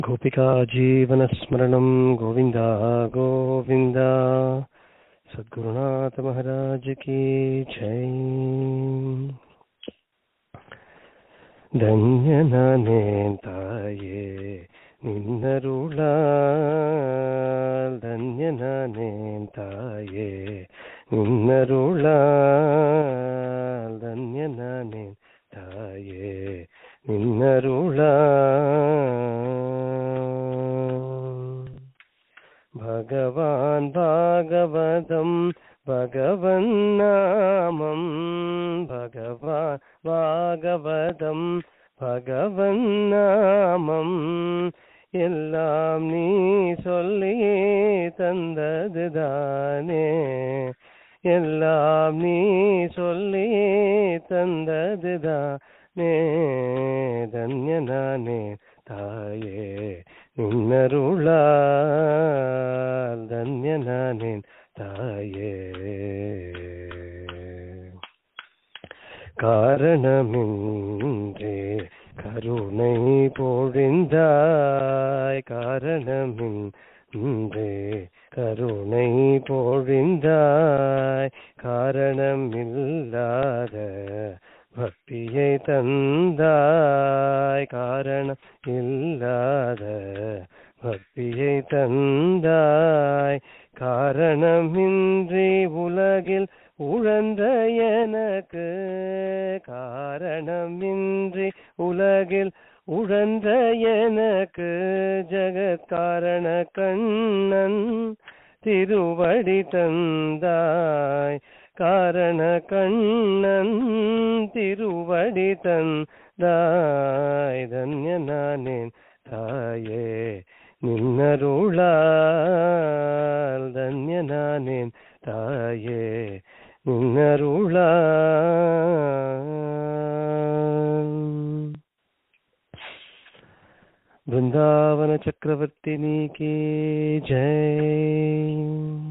गोपिका जीवनस्मरणं गोविन्द गोविन्द सद्गुरुनाथ महाराज की जय ധന്യനാനേൻ തായേ നിന്നരുളാൽ ധന്യനാനേൻ തായേ നിന്നരുളാൽ ധന്യനാനേൻ തായേ നിന്നരുളാൽ ഭഗവാൻ ഭാഗവതം ഭഗവന്നാമം ഭഗവാൻ ഭാഗവതം ഭഗവന്നാമം எல்லாம் நீ சொல்லி தந்ததுதானே எல்லாம் நீ சொல்லி தந்ததுதானே தன்யனானே தாயே நின்னருளால் தன்யனானேன் தாயே காரணமின்றே கருணை பொழிந்தாய் காரணமின்றே கருணை பொழிந்தாய் காரணமில்லாத பக்தியை தந்தாய் காரணம் இல்லாத பக்தியை தந்தாய் காரணமின்றி உலகில் உழந்த எனக்கு காரணமின்றி உலகில் உழந்த எனக்கு ஜகத்காரண கண்ணன் திருவடி தந்தாய் காரண கண்ணன் திருவடி தந்தாய் தன்யனானேன் தாயே நின்னருளால் தன்யனானேன் தாயே நின்னருளால் वृंदावन चक्रवर्तिनी की जय